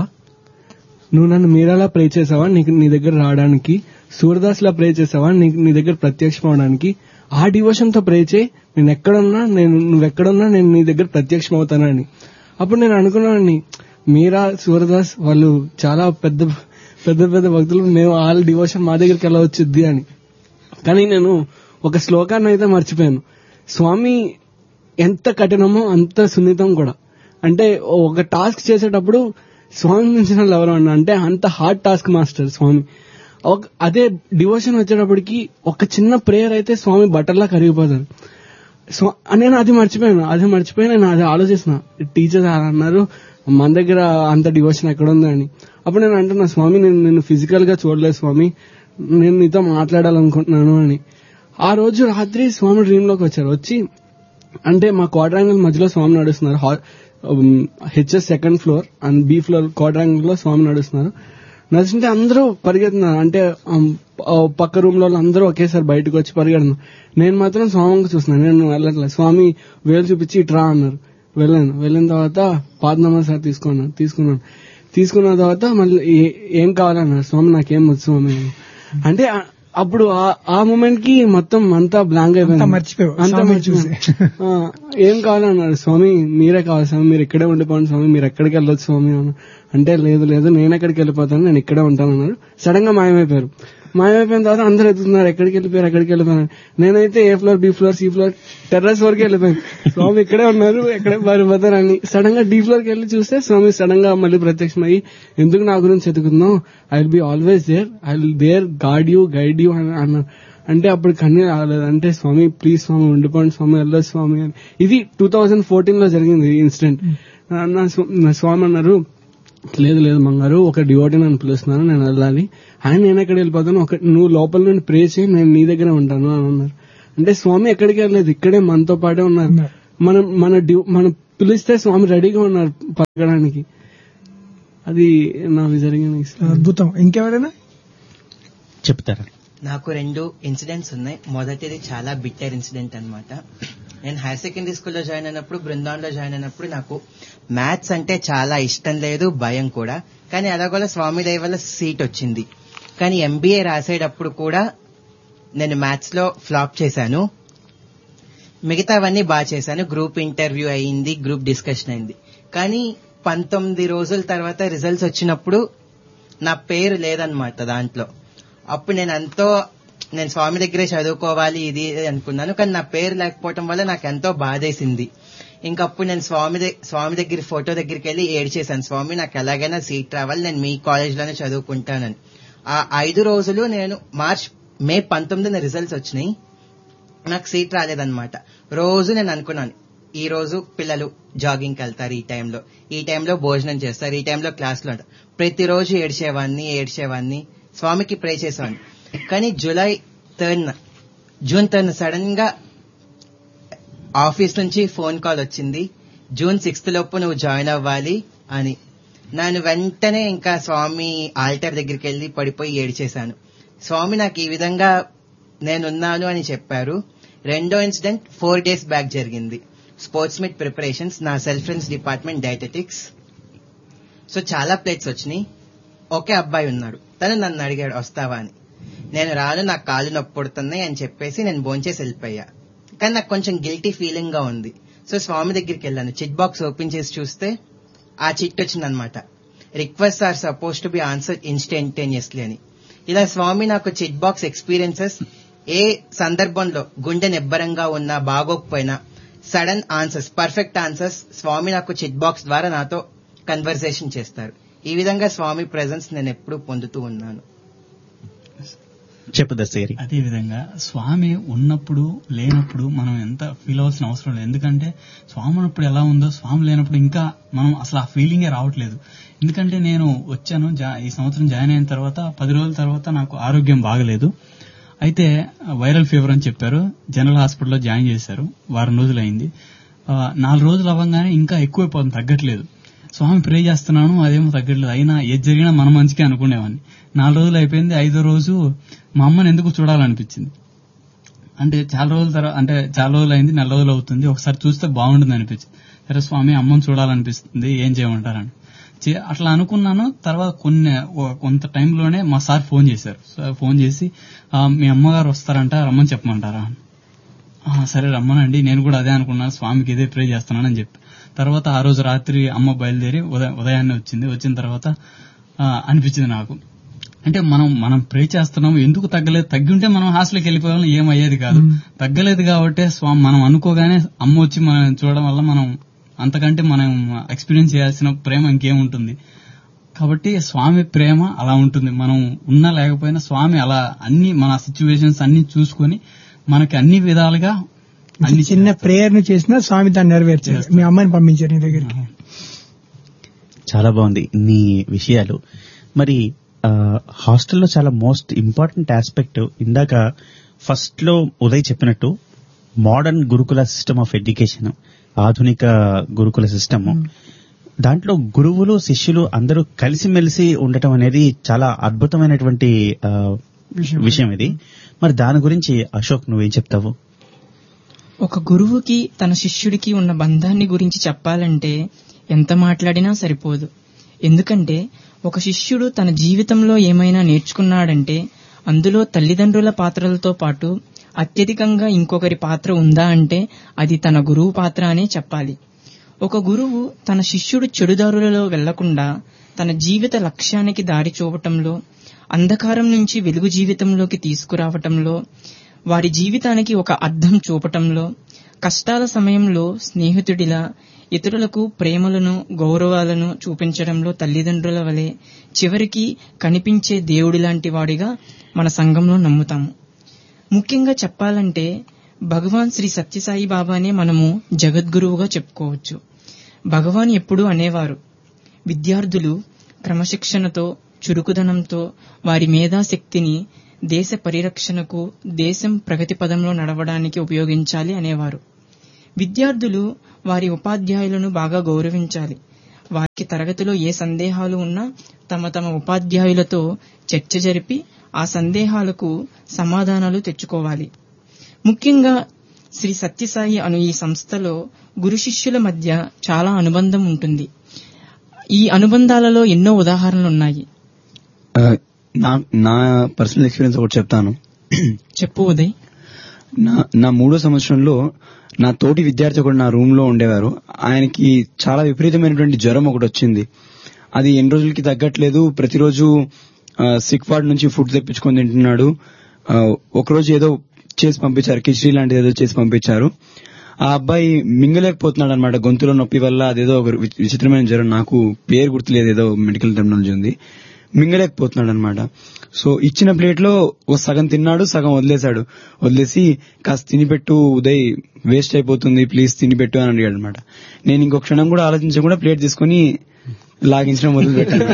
Speaker 5: నువ్వు నన్ను మీరలా ప్రే చేసావా నీకు నీ దగ్గర రావడానికి సూర్యదాస్ లా ప్రే చేసావా నీకు నీ దగ్గర ప్రత్యక్షం అవడానికి ఆ డివోషన్ తో ప్రే చేయి నేను ఎక్కడున్నా నేను నువ్వు ఎక్కడున్నా నేను నీ దగ్గర ప్రత్యక్షం అవుతానని అప్పుడు నేను అనుకున్నాను మీరా సూర్యదాస్ వాళ్ళు చాలా పెద్ద పెద్ద పెద్ద భక్తులు మేము వాళ్ళ డివోషన్ మా దగ్గరికి ఎలా వచ్చింది అని కానీ నేను ఒక శ్లోకాన్ని అయితే మర్చిపోయాను స్వామి ఎంత కఠినమో అంత సున్నితం కూడా అంటే ఒక టాస్క్ చేసేటప్పుడు స్వామి మించిన ఎవరు అన్న అంటే అంత హార్డ్ టాస్క్ మాస్టర్ స్వామి ఒక- అదే డివోషన్ వచ్చేటప్పటికి ఒక చిన్న ప్రేయర్ అయితే స్వామి బట్టర్లా కరిగిపోతారు స్వా- నేను అది మర్చిపోయాను అది మర్చిపోయి నేను అది ఆలోచిస్తున్న టీచర్స్ అన్నారు మన దగ్గర అంత డివోషన్ ఎక్కడ ఉంది అని అప్పుడు నేను అంటున్నా స్వామి నేను నిన్ను ఫిజికల్ గా చూడలేదు స్వామి నేను నీతో మాట్లాడాలనుకుంటున్నాను అని ఆ రోజు రాత్రి స్వామి డ్రీమ్ లోకి వచ్చారు వచ్చి అంటే మా క్వాడ్రాంగిల్ మధ్యలో స్వామి నడుస్తున్నారు HS second floor and B floor quadrangle లో స్వామి నడుస్తున్నారు నడుస్తుంటే అందరూ పరిగెత్తున్నారు అంటే um, ఆ పక్క రూమ్ లో అందరూ ఒకేసారి బయటకు వచ్చి పరిగెడుతున్నారు నేను మాత్రం స్వామికి చూస్తున్నాను నేను వెళ్ళట్లేదు స్వామి వేలు చూపించి ఇట్రా అన్నారు వెళ్ళాను వెళ్ళిన తర్వాత పాదనమ్మ సార్ తీసుకున్నాను తీసుకున్నాను తీసుకున్న తర్వాత మళ్ళీ ఏ- ఏం కావాలన్నారు స్వామి నాకేం వచ్చు స్వామి అని. అంటే ఆ- అప్పుడు ఆ- ఆ మూమెంట్ కి మొత్తం అంతా బ్లాంక్ అయిపోయింది
Speaker 3: అంతా మర్చిపోయావు.
Speaker 5: అంతా
Speaker 3: స్వామిని
Speaker 5: మర్చిపోయాను. ఆ, ఏం కావాలన్నారు స్వామి మీరే కావాలి స్వామి మీరు ఇక్కడే ఉండిపోండి స్వామి మీరు ఎక్కడికి వెళ్ళొచ్చు స్వామి అన్న అంటే లేదు లేదు నేను ఎక్కడికి వెళ్ళిపోతాను నేను ఇక్కడే ఉంటాను అన్నారు సడన్ గా మాయమైపోయారు మాయమైపోయిన తర్వాత అందరూ ఎత్తుతున్నారు ఎక్కడికి వెళ్ళిపోయారు ఎక్కడికి వెళ్ళిపోయారు నేనైతే A floor B floor C floor terrace వరకు వెళ్ళిపోయాను స్వామి ఇక్కడే ఉన్నారు ఎక్కడే పారిపోతారు అని సడన్ గా డి ఫ్లోర్ కి వెళ్ళి చూస్తే స్వామి సడన్ గా మళ్ళీ ప్రత్యక్షమయ్యి ఎందుకు నా గురించి ఎదుగుతున్నావు I will be always there I will there God you guide you అని అన్నారు అంటే అప్పుడు కన్నీ రాలేదు అంటే స్వామి ప్లీజ్ స్వామి ఉండిపోండి స్వామి వెళ్ళొచ్చు స్వామి అని ఇది టూ థౌజండ్ ఫోర్టీన్ లో జరిగింది ఈ ఇన్సిడెంట్ నా స్వ- నా స్వామి అన్నారు లేదు లేదు మంగారు ఒక డివోటీ నన్ను పిలుస్తున్నాను నేను వెళ్ళాలి ఆయన నేను ఎక్కడ వెళ్ళిపోతాను ఒక నువ్వు లోపల నుండి ప్రే చేయి నేను నీ దగ్గర ఉంటాను అని అన్నారు అంటే స్వామి ఎక్కడికి వెళ్ళలేదు ఇక్కడే మనతో పాటే ఉన్నారు
Speaker 3: ఉన్నారు.
Speaker 5: మనం మన డ్యూ- మనం పిలిస్తే స్వామి రెడీగా ఉన్నారు పలకడానికి అది నాకు జరిగిన experience.
Speaker 3: అద్భుతం ఇంకెవరైనా
Speaker 2: చెప్తారా
Speaker 4: నాకు రెండు ఇన్సిడెంట్స్ ఉన్నాయి మొదటిది చాలా బిట్టర్ ఇన్సిడెంట్ అన్నమాట నేను హైర్ సెకండరీ స్కూల్లో జాయిన్ అయినప్పుడు బృందావన్లో జాయిన్ అయినప్పుడు నాకు మ్యాథ్స్ అంటే చాలా ఇష్టం లేదు భయం కూడా కానీ అలాగోలా స్వామి దయ వల్ల సీట్ వచ్చింది కానీ ఎంబీఏ రాసేటప్పుడు కూడా నేను మ్యాథ్స్ లో ఫ్లాప్ చేశాను మిగతావన్నీ బాగా చేశాను గ్రూప్ ఇంటర్వ్యూ అయింది గ్రూప్ డిస్కషన్ అయింది కానీ పంతొమ్మిది రోజుల తర్వాత రిజల్ట్స్ వచ్చినప్పుడు నా పేరు లేదనమాట దాంట్లో అప్పుడు నేను ఎంతో నేను స్వామి దగ్గరే చదువుకోవాలి ఇది ఇది అనుకున్నాను కానీ నా పేరు లేకపోవటం వల్ల నాకు ఎంతో బాధేసింది ఇంకప్పుడు నేను స్వామి ద- స్వామి దగ్గర ఫోటో దగ్గరికి వెళ్ళి ఏడ్చేశాను స్వామి నాకు ఎలాగైనా సీట్ రావాలి నేను మీ కాలేజ్లోనే చదువుకుంటానని ఆ ఐదు రోజులు నేను మార్చ్ మే పంతొమ్మిదిన రిజల్ట్స్ వచ్చినాయి నాకు సీట్ రాలేదన్నమాట రోజు నేను అనుకున్నాను ఈ రోజు పిల్లలు జాగింగ్కి వెళ్తారు ఈ టైంలో ఈ టైంలో భోజనం చేస్తారు ఈ టైంలో క్లాస్లో ఉంటారు ప్రతిరోజు ఏడ్చేవాడిని ఏడ్చేవాడిని స్వామికి ప్రే చేసేవాడిని కానీ July third June third sudden గా ఆఫీస్ నుంచి ఫోన్ కాల్ వచ్చింది జూన్ సిక్స్త్ లోపు నువ్వు జాయిన్ అవ్వాలి అని నేను వెంటనే ఇంకా స్వామి ఆల్టర్ దగ్గరికి వెళ్ళి పడిపోయి ఏడ్చేశాను స్వామి నాకు ఈ విధంగా నేనున్నాను అని చెప్పారు రెండో ఇన్సిడెంట్ ఫోర్ డేస్ బ్యాక్ జరిగింది స్పోర్ట్స్ మీట్ ప్రిపరేషన్స్ నా self friends department dietetics so చాలా ప్లేట్స్ వచ్చినాయి ఒకే అబ్బాయి ఉన్నాడు తను నన్ను అడిగాడు వస్తావా అని నేను రాను నాకు కాళ్ళు నొప్పి పుడుతున్నాయి అని చెప్పేసి నేను భోంచేసి వెళ్ళిపోయా కానీ నాకు కొంచెం గిల్టీ ఫీలింగ్ గా ఉంది సో స్వామి దగ్గరికి వెళ్ళాను చిట్ బాక్స్ ఓపెన్ చేసి చూస్తే ఆ చిట్ వచ్చిందనమాట request are suppose to be answer instantaneously అని ఇలా స్వామి నాకు చిట్ బాక్స్ ఎక్స్పీరియన్సెస్ ఏ సందర్భంలో గుండె నిబ్బరంగా ఉన్నా బాగోకపోయినా sudden answers perfect answers Swami నాకు చిట్ బాక్స్ ద్వారా నాతో కన్వర్సేషన్ చేస్తారు ఈ విధంగా స్వామి ప్రెజెన్స్ నేను ఎప్పుడూ పొందుతూ ఉన్నాను
Speaker 2: చెప్పు దస్తగిరి
Speaker 8: అదే విధంగా స్వామి ఉన్నప్పుడు లేనప్పుడు మనం ఎంత ఫీల్ అవ్వాల్సిన అవసరం లేదు ఎందుకంటే స్వామి ఉన్నప్పుడు ఎలా ఉందో స్వామి లేనప్పుడు ఇంకా మనం అసలు ఆ ఫీలింగే రావట్లేదు ఎందుకంటే నేను వచ్చాను జా- ఈ సంవత్సరం జాయిన్ అయిన తర్వాత పది రోజుల తర్వాత నాకు ఆరోగ్యం బాగలేదు అయితే వైరల్ ఫీవర్ అని చెప్పారు జనరల్ హాస్పిటల్లో జాయిన్ చేశారు వారం రోజులు అయింది ఆ, నాలుగు రోజులు అవ్వగానే ఇంకా ఎక్కువైపోతుంది తగ్గట్లేదు స్వామి ప్రే చేస్తున్నాను అదేమో తగ్గట్లేదు అయినా ఏది జరిగినా మన మంచికే అనుకునేవాడిని నాలుగు రోజులు అయిపోయింది ఐదో రోజు మా అమ్మని ఎందుకు చూడాలనిపించింది అంటే చాలా రోజుల తర్వాత అంటే చాలా రోజులు అయింది నెల రోజులు అవుతుంది ఒకసారి చూస్తే బాగుంటుంది అనిపించింది సరే స్వామి అమ్మని చూడాలనిపిస్తుంది ఏం చేయమంటారని చే- అట్లా అనుకున్నాను తర్వాత కొన్ని ఓ- కొంత టైంలోనే మా సార్ ఫోన్ చేశారు సార్ ఫోన్ చేసి "ఆ, మీ అమ్మగారు వస్తారంట రమ్మని చెప్పమంటారా అని. "ఆ, సరే రమ్మనండి నేను కూడా అదే అనుకున్నాను స్వామికి ఇదే ప్రే చేస్తున్నానని చెప్పి తర్వాత ఆ రోజు రాత్రి అమ్మ బయలుదేరి ఉదయ ఉదయాన్నే వచ్చింది వచ్చిన తర్వాత ఆ, అనిపించింది నాకు అంటే మనం మనం ప్రే చేస్తున్నాం ఎందుకు తగ్గలేదు తగ్గి ఉంటే మనం హాస్టల్కి వెళ్ళిపోవాలి ఏమయ్యేది కాదు తగ్గలేదు కాబట్టి స్వామి మనం అనుకోగానే అమ్మ వచ్చి మనం చూడడం వల్ల మనం అంతకంటే మనం ఎక్స్పీరియన్స్ చేయాల్సిన ప్రేమ ఇంకేముంటుంది కాబట్టి స్వామి ప్రేమ అలా ఉంటుంది మనం ఉన్నా లేకపోయినా స్వామి అలా అన్ని మన సిచ్యువేషన్స్ అన్ని చూసుకొని మనకి అన్ని విధాలుగా అన్ని
Speaker 3: చిన్న ప్రేయర్ ను చేసినా స్వామి దాన్ని నెరవేర్చారు మీ అమ్మాయిని పంపించారు నీ దగ్గరికి
Speaker 2: చాలా బాగుంది ఇన్ని విషయాలు మరి ఆ, హాస్టల్లో చాలా మోస్ట్ ఇంపార్టెంట్ ఆస్పెక్ట్ ఇందాక ఫస్ట్ లో ఉదయ్ చెప్పినట్టు మోడర్న్ గురుకుల సిస్టమ్ ఆఫ్ ఎడ్యుకేషన్ ఆధునిక గురుకుల సిస్టమ్ దాంట్లో గురువులు శిష్యులు అందరూ కలిసిమెలిసి ఉండటం అనేది చాలా అద్భుతమైనటువంటి ఆ,
Speaker 3: విషయం.
Speaker 2: విషయం ఇది మరి దాని గురించి అశోక్ నువ్వేం చెప్తావు
Speaker 7: ఒక గురువుకి తన శిష్యుడికి ఉన్న బంధాన్ని గురించి చెప్పాలంటే ఎంత మాట్లాడినా సరిపోదు ఎందుకంటే ఒక శిష్యుడు తన జీవితంలో ఏమైనా నేర్చుకున్నాడంటే అందులో తల్లిదండ్రుల పాత్రలతో పాటు అత్యధికంగా ఇంకొకరి పాత్ర ఉందా అంటే అది తన గురువు పాత్ర అనే చెప్పాలి ఒక గురువు తన శిష్యుడు చెడుదారులలో వెళ్లకుండా తన జీవిత లక్ష్యానికి దారి చూపటంలో అంధకారం నుంచి వెలుగు జీవితంలోకి తీసుకురావటంలో వారి జీవితానికి ఒక అర్థం చూపటంలో కష్టాల సమయంలో స్నేహితుడిలా ఇతరులకు ప్రేమలను గౌరవాలను చూపించడంలో తల్లిదండ్రుల వలె చివరికి కనిపించే దేవుడి లాంటి వాడిగా మన సంఘంలో నమ్ముతాము ముఖ్యంగా చెప్పాలంటే భగవాన్ శ్రీ సత్యసాయి బాబానే మనము జగద్గురువుగా చెప్పుకోవచ్చు భగవాన్ ఎప్పుడూ అనేవారు విద్యార్థులు క్రమశిక్షణతో చురుకుదనంతో వారి మేధాశక్తిని దేశ పరిరక్షణకు దేశం ప్రగతి పదంలో నడవడానికి ఉపయోగించాలి అనేవారు విద్యార్థులు వారి ఉపాధ్యాయులను బాగా గౌరవించాలి వారికి తరగతిలో ఏ సందేహాలు ఉన్నా తమ తమ ఉపాధ్యాయులతో చర్చ జరిపి ఆ సందేహాలకు సమాధానాలు తెచ్చుకోవాలి ముఖ్యంగా శ్రీ సత్యసాయి అను ఈ సంస్థలో గురు శిష్యుల మధ్య చాలా అనుబంధం ఉంటుంది ఈ అనుబంధాలలో ఎన్నో ఉదాహరణలు ఉన్నాయి
Speaker 6: ఆ, నా నా పర్సనల్ ఎక్స్పీరియన్స్ ఒకటి చెప్తాను
Speaker 7: చెప్పు ఉదయ్
Speaker 6: నా నా మూడో సంవత్సరంలో నా తోటి విద్యార్థి ఒకడు నా రూమ్ లో ఉండేవారు ఆయనకి చాలా విపరీతమైనటువంటి జ్వరం ఒకటి వచ్చింది అది ఎన్ని రోజులకి తగ్గట్లేదు ప్రతిరోజు సిక్ వార్డ్ నుంచి ఫుడ్ తెప్పించుకొని తింటున్నాడు ఆ, ఒకరోజు ఏదో చేసి పంపించారు కిచడీ లాంటిది ఏదో చేసి పంపించారు ఆ అబ్బాయి మింగలేకపోతున్నాడు అనమాట గొంతులో నొప్పి వల్ల అదేదో ఒక వి- విచిత్రమైన జ్వరం నాకు పేరు గుర్తులేదు ఏదో మెడికల్ టెర్మినాలజీ ఉంది మింగలేకపోతున్నాడు అనమాట సో ఇచ్చిన ప్లేట్ లో ఒక సగం తిన్నాడు సగం వదిలేశాడు వదిలేసి కాస్త తినిపెట్టు ఉదయ్ వేస్ట్ అయిపోతుంది ప్లీజ్ తినిపెట్టు అని అడిగాడు అనమాట నేను ఇంకొక క్షణం కూడా ఆలోచించకుండా ప్లేట్ తీసుకొని లాగించడం మొదలు పెట్టాను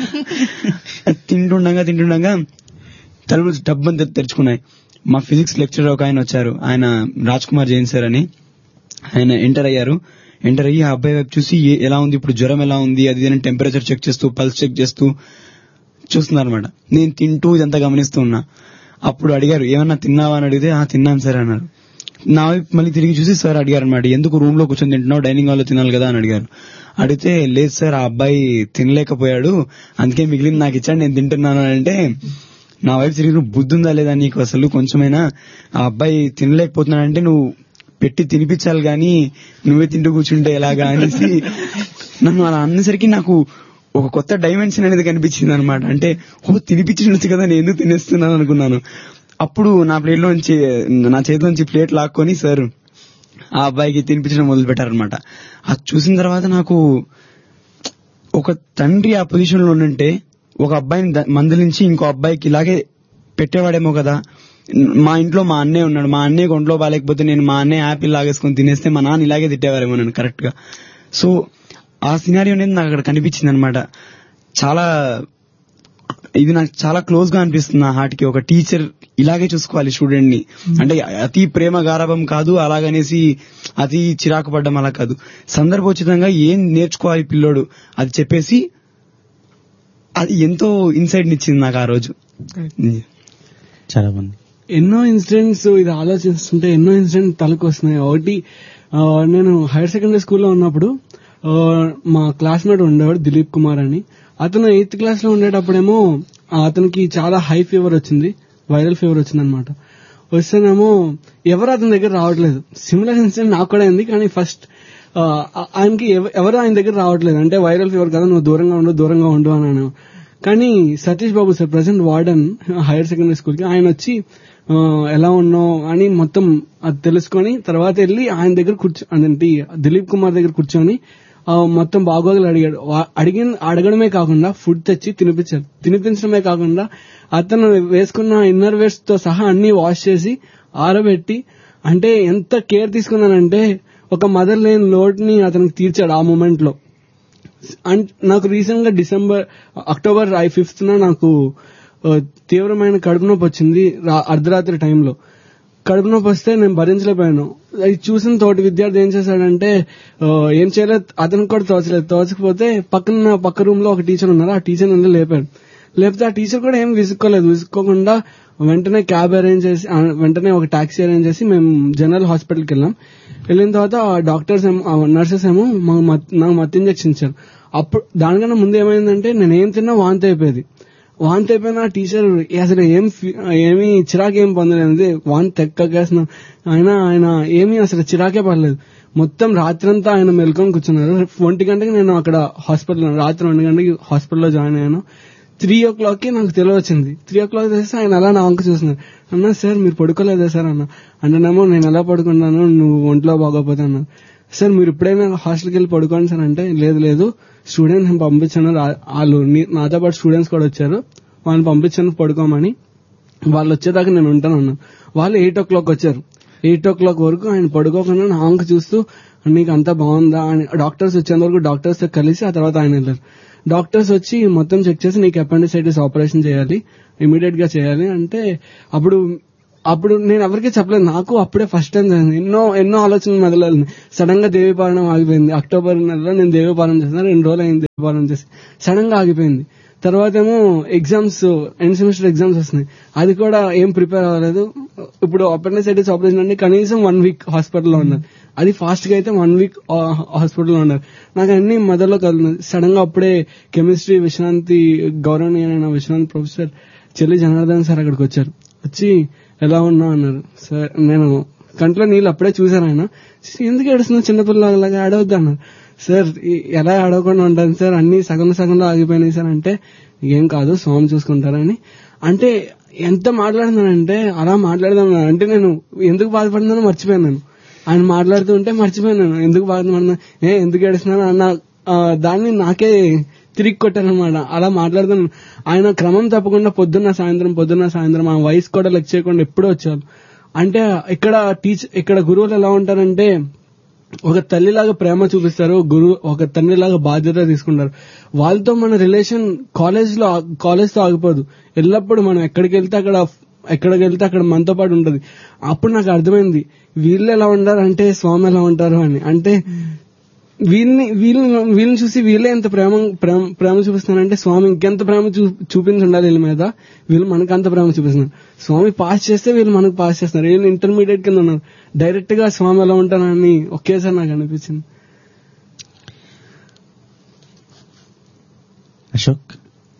Speaker 6: తింటుండగా తింటుండగా తలుపులు డబ్బని తెరుచుకున్నాయి మా ఫిజిక్స్ లెక్చరర్ ఒక ఆయన వచ్చారు ఆయన రాజ్ కుమార్ జైన్ సార్ అని ఆయన ఎంటర్ అయ్యారు ఎంటర్ అయ్యి ఆ అబ్బాయి వైపు చూసి ఏ- ఎలా ఉంది ఇప్పుడు జ్వరం ఎలా ఉంది అది ఇది అని టెంపరేచర్ చెక్ చేస్తూ పల్స్ చెక్ చేస్తూ చూస్తున్నారు అనమాట నేను తింటూ ఇదంతా గమనిస్తూ ఉన్నా అప్పుడు అడిగారు ఏమన్నా తిన్నావా అని అడిగితే ఆ తిన్నాను సార్ అన్నారు నా వైపు మళ్ళీ తిరిగి చూసి సార్ అడిగారు అనమాట ఎందుకు రూమ్ లో కూర్చొని తింటున్నావు డైనింగ్ హాల్ లో తినాలి కదా అని అడిగారు అడిగితే లేదు సార్ ఆ అబ్బాయి తినలేకపోయాడు అందుకే మిగిలింది నాకు ఇచ్చాడు నేను తింటున్నాను అని అంటే నా వైపు తిరిగి "నువ్వు బుద్ధి ఉందా లేదా నీకు అసలు కొంచెమైనా ఆ అబ్బాయి తినలేకపోతున్నాడంటే నువ్వు పెట్టి తినిపించాలి గాని నువ్వే తింటూ కూర్చుంటే ఎలాగా అనేసి నన్ను అలా అన్నసరికి నాకు ఒక కొత్త డైమెన్షన్ అనేది కనిపించింది అనమాట అంటే ఓ తినిపించినట్టు కదా నేను ఎందుకు తినేస్తున్నాను అనుకున్నాను అప్పుడు నా ప్లేట్ లోంచి నా చేతిలోంచి ప్లేట్ లాక్కొని సార్ ఆ అబ్బాయికి తినిపించడం మొదలు పెట్టారనమాట అది చూసిన తర్వాత నాకు ఒక తండ్రి ఆ పొజిషన్ లో ఉంటే ఒక అబ్బాయిని ద- మందలించి ఇంకో అబ్బాయికి ఇలాగే పెట్టేవాడేమో కదా మా ఇంట్లో మా అన్నయ్య ఉన్నాడు మా అన్నయ్య ఒంట్లో బాగాలేకపోతే నేను మా అన్నయ్య యాపిల్ లాగేసుకొని తినేస్తే మా నాన్న ఇలాగే తిట్టేవారేమో నన్ను కరెక్ట్ గా సో ఆ సినారియో అనేది నాకు అక్కడ కనిపించింది అనమాట చాలా ఇది నాకు చాలా క్లోజ్ గా అనిపిస్తుంది నా హార్ట్ కి ఒక టీచర్ ఇలాగే చూసుకోవాలి స్టూడెంట్ ని అంటే అతి ప్రేమ గారాభం కాదు అలాగనేసి అతి చిరాకు పడ్డం అలా కాదు సందర్భోచితంగా ఏం నేర్చుకోవాలి పిల్లోడు అది చెప్పేసి అది ఎంతో ఇన్సైట్ ఇచ్చింది నాకు ఆ రోజు
Speaker 2: చాలా బాగుంది
Speaker 5: ఎన్నో ఇన్సిడెంట్స్ ఇది ఆలోచిస్తుంటే ఎన్నో ఇన్సిడెంట్ తలకు వస్తున్నాయి ఒకటి ఆ, నేను హైయర్ సెకండరీ స్కూల్లో ఉన్నప్పుడు ఆ, మా క్లాస్మేట్ ఉండేవాడు దిలీప్ కుమార్ అని అతను ఎయిత్ క్లాస్ లో ఉండేటప్పుడేమో ఆ, అతనికి చాలా హై ఫీవర్ వచ్చింది వైరల్ ఫీవర్ వచ్చింది అనమాట వస్తేనేమో ఎవరు అతని దగ్గర రావట్లేదు సిమిలర్ ఇన్సిడెంట్ నాకు కూడా అయింది కానీ ఫస్ట్ ఆయనకి ఎవ- ఎవరు ఆయన దగ్గర రావట్లేదు అంటే వైరల్ ఫీవర్ కదా నువ్వు దూరంగా ఉండు దూరంగా ఉండు అని అన్నాను కానీ Satish Babu sir present warden higher secondary school కి ఆయన వచ్చి ఆ, ఎలా ఉన్నావు అని మొత్తం అది తెలుసుకొని తర్వాత వెళ్ళి ఆయన దగ్గర కూర్చో అదేంటి దిలీప్ కుమార్ దగ్గర కూర్చొని ఆ, మొత్తం బాగోగులు అడిగాడు వా- అడిగిన అడగడమే కాకుండా ఫుడ్ తెచ్చి తినిపించారు తినిపించడమే కాకుండా అతను వేసుకున్న ఇన్నర్ వేర్స్ తో సహా అన్ని వాష్ చేసి ఆరబెట్టి అంటే ఎంత కేర్ తీసుకున్నానంటే ఒక మదర్ లేని లోడ్ ని అతనికి తీర్చాడు ఆ మూమెంట్ లో అండ్ నాకు రీసెంట్ గా డిసెంబర్ అక్టోబర్ ఐ ఫిఫ్త్ నాకు ఆ, తీవ్రమైన కడుపు నొప్పి వచ్చింది రా- అర్ధరాత్రి టైంలో కడుపు నొప్పి వస్తే నేను భరించలేకపోయాను అది చూసిన తోటి విద్యార్థి ఏం చేశాడంటే ఆ, ఏం చేయలేదు అతనికి కూడా తోచలేదు తోచకపోతే పక్కన పక్క రూమ్ లో ఒక టీచర్ ఉన్నారు ఆ టీచర్ నుండి లేపాడు లేకపోతే ఆ టీచర్ కూడా ఏం విసుక్కోలేదు విసుక్కోకుండా వెంటనే క్యాబ్ అరేంజ్ చేసి ఆ, వెంటనే ఒక టాక్సీ అరేంజ్ చేసి మేము జనరల్ హాస్పిటల్కి వెళ్ళాం వెళ్ళిన తర్వాత ఆ డాక్టర్స్ ఏమో నర్సెస్ ఏమో మాకు మత్- నాకు మత్ ఇంజెక్షన్ ఇచ్చారు అప్పుడు దానికన్నా ముందు ఏమైందంటే నేను ఏం తిన్నా వాంతి అయిపోయేది వాంతి అయిపోయిన ఆ టీచర్ అసలు ఏం ఫీ- ఏమీ చిరాకు ఏం పొందలేదు వాంతి తెక్కకేసిన ఆయన ఆయన ఏమీ అసలు చిరాకే పడలేదు మొత్తం రాత్రంతా ఆయన మెల్కొని కూర్చున్నారు ఒంటి గంటకి నేను అక్కడ హాస్పిటల్ రాత్రి ఒంటి గంటకి హాస్పిటల్లో జాయిన్ అయ్యాను త్రీ ఓ క్లాక్ కి నాకు తెలియవచ్చింది త్రీ ఓ క్లాక్ చేస్తే ఆయన అలా నా వంక చూస్తున్నారు అన్నా సార్ మీరు పడుకోలేదా సార్ అన్న అంటేనేమో నేను ఎలా పడుకున్నాను నువ్వు ఒంట్లో బాగోపోతే అన్నారు సార్ మీరు ఇప్పుడైనా హాస్టల్కి వెళ్ళి పడుకోండి సార్ అంటే లేదు లేదు స్టూడెంట్స్ నేను పంపించాను రా- వాళ్ళు నీ- నాతో పాటు స్టూడెంట్స్ కూడా వచ్చారు వాళ్ళని పంపించాను పడుకోమని వాళ్ళు వచ్చేదాకా నేను ఉంటాను అన్నా వాళ్ళు ఎయిట్ ఓ క్లాక్ వచ్చారు ఎయిట్ ఓ క్లాక్ వరకు ఆయన పడుకోకుండా నా వంక చూస్తూ నీకు అంతా బాగుందా అని డాక్టర్స్ వచ్చేంత వరకు డాక్టర్స్ తో కలిసి ఆ తర్వాత ఆయన వెళ్ళారు డాక్టర్స్ వచ్చి మొత్తం చెక్ చేసి నీకు అపెండిసైటిస్ ఆపరేషన్ చేయాలి ఇమీడియట్ గా చేయాలి అంటే అప్పుడు అప్పుడు నేను ఎవరికి చెప్పలేదు నాకు అప్పుడే ఫస్ట్ టైం జరిగింది ఎన్నో ఎన్నో ఆలోచనలు మొదలైంది సడన్ గా దేవీపాలనం ఆగిపోయింది అక్టోబర్ నెలలో నేను దేవీపాలనం చేస్తాను రెండు రోజులు అయింది దేవీపాలనం చేసి సడన్ గా ఆగిపోయింది తర్వాత ఏమో ఎగ్జామ్స్ ఎండ్ సెమిస్టర్ ఎగ్జామ్స్ వస్తున్నాయి అది కూడా ఏం ప్రిపేర్ అవ్వలేదు ఇప్పుడు అపెండిసైటిస్ ఆపరేషన్ అంటే కనీసం వన్ వీక్ హాస్పిటల్లో ఉన్నారు అది ఫాస్ట్ గా అయితే వన్ వీక్ హాస్పిటల్లో ఉన్నారు నాకు అన్ని మొదల్లో కలుగుతుంది సడన్ గా అప్పుడే కెమిస్ట్రీ విశ్రాంతి గౌరవనీయమైన విశ్రాంతి ప్రొఫెసర్ చెల్లి జనార్దన్ సార్ అక్కడికి వచ్చారు వచ్చి ఎలా ఉన్నావు అన్నారు సార్ నేను కంట్లో నీళ్ళు అప్పుడే చూశాను ఆయన ఎందుకు ఏడుస్తున్నావు చిన్నపిల్లలాగా ఆడవద్దు అన్నారు సార్ ఈ- ఎలా ఆడవకుండా ఉంటాను సార్ అన్ని సగం సగంలో ఆగిపోయినాయి సార్ అంటే ఏం కాదు స్వామి చూసుకుంటారని అంటే ఎంత మాట్లాడుతున్నానంటే అలా మాట్లాడదాం అంటే నేను ఎందుకు బాధపడుతున్నానో మర్చిపోయాను నేను ఆయన మాట్లాడుతూ ఉంటే మర్చిపోయాను నేను ఎందుకు బాధపడుతున్నా ఏ ఎందుకు ఏడుస్తున్నాను అన్న ఆ, దాన్ని నాకే తిరిగి కొట్టారనమాట అలా మాట్లాడుతున్నాను ఆయన క్రమం తప్పకుండా పొద్దున్న సాయంత్రం పొద్దున్న సాయంత్రం ఆ వయసు కూడా లెక్క చేయకుండా ఎప్పుడూ వచ్చారు అంటే ఇక్కడ టీచర్ ఇక్కడ గురువులు ఎలా ఉంటారంటే ఒక తల్లిలాగా ప్రేమ చూపిస్తారు గురువు ఒక తండ్రిలాగా బాధ్యత తీసుకుంటారు వాళ్ళతో మన రిలేషన్ కాలేజ్ లో కాలేజ్ తో ఆగిపోదు ఎల్లప్పుడూ మనం ఎక్కడికి వెళ్తే అక్కడ ఎక్కడికి వెళ్తే అక్కడ మనతో పాటు ఉంటది అప్పుడు నాకు అర్థమైంది వీళ్ళు ఎలా ఉంటారు అంటే స్వామి ఎలా ఉంటారు అని అంటే వీళ్ళని వీళ్ళని వీళ్ళని చూసి వీళ్ళే ఎంత ప్రేమ ప్రేమ ప్రేమ చూపిస్తున్నారంటే స్వామి ఇంకెంత ప్రేమ చూ చూపించి ఉండాలి వీళ్ళ మీద వీళ్ళు మనకు అంత ప్రేమ చూపిస్తున్నారు స్వామి పాస్ చేస్తే వీళ్ళు మనకు పాస్ చేస్తున్నారు వీళ్ళు ఇంటర్మీడియట్ కింద ఉన్నారు డైరెక్ట్ గా స్వామి ఎలా ఉంటారని ఒకేసారి నాకు అనిపించింది
Speaker 2: అశోక్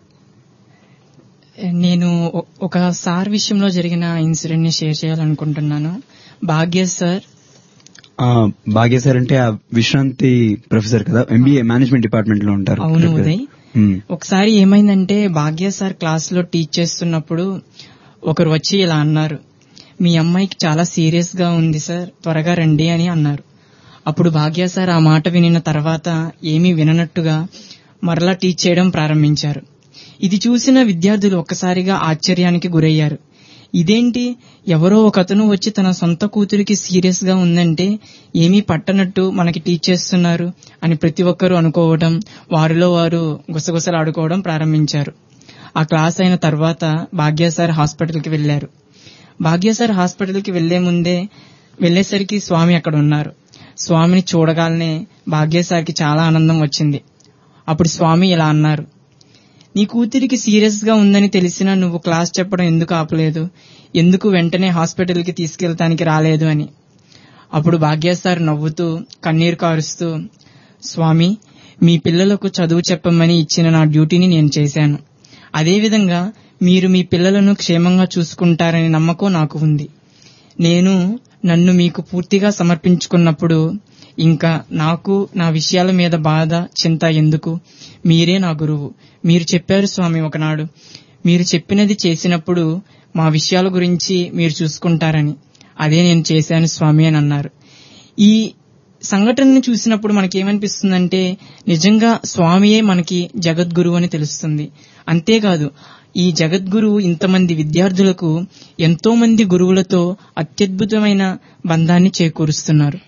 Speaker 7: నేను ఒ- ఒక సార్ విషయంలో జరిగిన ఇన్సిడెంట్ ని షేర్ చేయాలనుకుంటున్నాను భాగ్య సార్
Speaker 6: ఆ, భాగ్య సార్ అంటే ఆ విశ్రాంతి ప్రొఫెసర్ కదా ఎంబీఏ మేనేజ్మెంట్ డిపార్ట్మెంట్ లో ఉంటారు
Speaker 7: అవును
Speaker 6: కరెక్ట్ కదా?
Speaker 7: ఉదయ్
Speaker 6: మ్మ్.
Speaker 7: ఒకసారి ఏమైందంటే భాగ్య సార్ క్లాస్ లో టీచ్ చేస్తున్నప్పుడు ఒకరు వచ్చి ఇలా అన్నారు మీ అమ్మాయికి చాలా సీరియస్ గా ఉంది సార్ త్వరగా రండి అని అన్నారు అప్పుడు భాగ్య సార్ ఆ మాట వినిన తర్వాత ఏమీ విననట్టుగా మరలా టీచ్ చేయడం ప్రారంభించారు ఇది చూసిన విద్యార్థులు ఒక్కసారిగా ఆశ్చర్యానికి గురయ్యారు ఇదేంటి ఎవరో ఒక అతను వచ్చి తన సొంత కూతురికి సీరియస్ గా ఉందంటే ఏమీ పట్టనట్టు మనకి టీచ్ చేస్తున్నారు అని ప్రతి ఒక్కరూ అనుకోవడం వారిలో వారు గుసగుసలాడుకోవడం ప్రారంభించారు ఆ క్లాస్ అయిన తర్వాత భాగ్య సార్ హాస్పిటల్కి వెళ్లారు భాగ్య సార్ హాస్పిటల్కి వెళ్లే ముందే వెళ్లేసరికి స్వామి అక్కడ ఉన్నారు స్వామిని చూడగానే భాగ్య సార్కి చాలా ఆనందం వచ్చింది అప్పుడు స్వామి ఇలా అన్నారు నీ కూతురికి సీరియస్ గా ఉందని తెలిసినా నువ్వు క్లాస్ చెప్పడం ఎందుకు ఆపలేదు ఎందుకు వెంటనే హాస్పిటల్కి తీసుకెళ్తానికి రాలేదు అని అప్పుడు భాగ్య సార్ నవ్వుతూ కన్నీరు కారుస్తూ స్వామి మీ పిల్లలకు చదువు చెప్పమని ఇచ్చిన నా డ్యూటీని నేను చేశాను అదేవిధంగా మీరు మీ పిల్లలను క్షేమంగా చూసుకుంటారని నమ్మకం నాకు ఉంది నేను నన్ను మీకు పూర్తిగా సమర్పించుకున్నప్పుడు ఇంకా నాకు నా విషయాల మీద బాధ చింత ఎందుకు మీరే నా గురువు మీరు చెప్పారు స్వామి ఒకనాడు మీరు చెప్పినది చేసినప్పుడు మా విషయాల గురించి మీరు చూసుకుంటారని అదే నేను చేశాను స్వామి అని అన్నారు ఈ సంఘటనని చూసినప్పుడు మనకేమనిపిస్తుందంటే నిజంగా స్వామియే మనకి జగద్గురువు అని తెలుస్తుంది అంతేకాదు ఈ జగద్గురువు ఇంతమంది విద్యార్థులకు ఎంతో మంది గురువులతో అత్యద్భుతమైన బంధాన్ని చేకూరుస్తున్నారు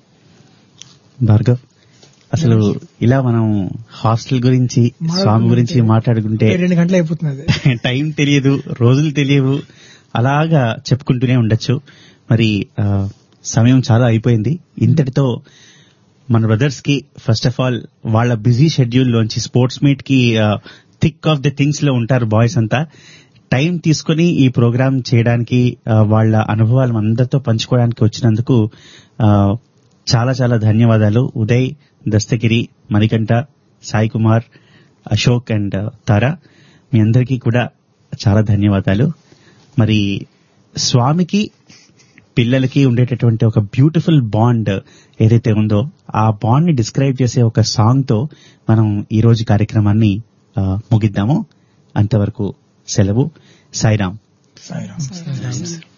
Speaker 2: భార్గవ్ అసలు ఇలా మనం హాస్టల్ గురించి స్వామి గురించి మాట్లాడుకుంటే
Speaker 3: రెండు గంటలు అయిపోతున్నది
Speaker 2: టైం తెలియదు రోజులు తెలియవు అలాగా చెప్పుకుంటూనే ఉండొచ్చు మరి ఆ, సమయం చాలా అయిపోయింది ఇంతటితో మన బ్రదర్స్ కి ఫస్ట్ ఆఫ్ ఆల్ వాళ్ళ బిజీ షెడ్యూల్ లోంచి స్పోర్ట్స్ మీట్ కి థిక్ ఆఫ్ ది థింగ్స్ లో ఉంటారు బాయ్స్ అంతా టైం తీసుకుని ఈ ప్రోగ్రామ్ చేయడానికి ఆ, వాళ్ళ అనుభవాలు అందరితో పంచుకోవడానికి వచ్చినందుకు ఆ, చాలా చాలా ధన్యవాదాలు ఉదయ్ దస్తగిరి మణికంఠ సాయి కుమార్ అశోక్ అండ్ తారా మీ అందరికీ కూడా చాలా ధన్యవాదాలు మరి స్వామికి పిల్లలకి ఉండేటటువంటి ఒక బ్యూటిఫుల్ బాండ్ ఏదైతే ఉందో ఆ బాండ్ ని డిస్క్రైబ్ చేసే ఒక సాంగ్ తో మనం ఈ రోజు కార్యక్రమాన్ని ఆ, ముగిద్దాము అంతవరకు సెలవు సాయిరామ్
Speaker 3: సాయిరామ్